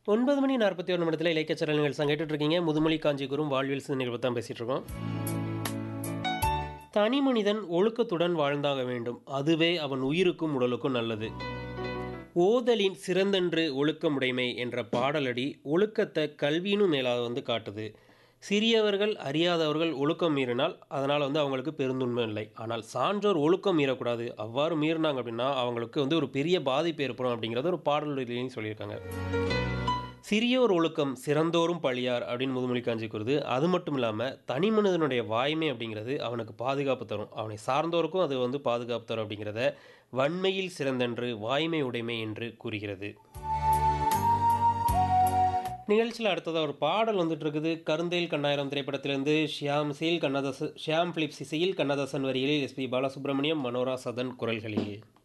ஒன்பது மணி நாற்பத்தி ஒரு நிமிடத்தில் இலக்கிய சேனல்கள் கேட்டுட்டு இருக்கீங்க முதுமொழி காஞ்சிபுரம் வாழ்வியல் சிந்தனைகள் தான் பேசிட்டு இருக்கோம் தனி மனிதன் ஒழுக்கத்துடன் வாழ்ந்தாக வேண்டும் அதுவே அவன் உயிருக்கும் உடலுக்கும் நல்லது ஓதலின் சிறந்தன்று ஒழுக்கமுடைமை என்ற பாடலடி ஒழுக்கத்தை கல்வியினும் மேலாக வந்து காட்டுது சிறியவர்கள் அறியாதவர்கள் ஒழுக்கம் மீறினால் அதனால் வந்து அவங்களுக்கு பெருந்துண்மை இல்லை ஆனால் சான்றோர் ஒழுக்கம் மீறக்கூடாது அவ்வாறு மீறினாங்க அப்படின்னா அவங்களுக்கு வந்து ஒரு பெரிய பாதிப்பு ஏற்படும் அப்படிங்கிறத ஒரு பாடல்லையும் சொல்லியிருக்காங்க சிறியோர் ஒழுக்கம் சிறந்தோரும் பழியார் அப்படின்னு முதுமொழி காஞ்சி கூறுது அது மட்டும் இல்லாமல் தனி மனிதனுடைய வாய்மை அப்படிங்கிறது அவனுக்கு பாதுகாப்பு தரும் அவனை சார்ந்தோருக்கும் அது வந்து பாதுகாப்பு தரும் அப்படிங்கிறத வன்மையில் சிறந்தன்று வாய்மை உடைமை என்று கூறுகிறது நிகழ்ச்சியில் அடுத்ததாக ஒரு பாடல் வந்துட்டு இருக்குது கருந்தேல் கண்ணாயிரம் திரைப்படத்திலிருந்து ஷியாம் சீல் கண்ணதாசன் ஷியாம் பிலிப்ஸ் இசையில் கண்ணதாசன் வரியில் எஸ்பி பாலசுப்ரமணியம் மனோரா சதன் குரல்களில்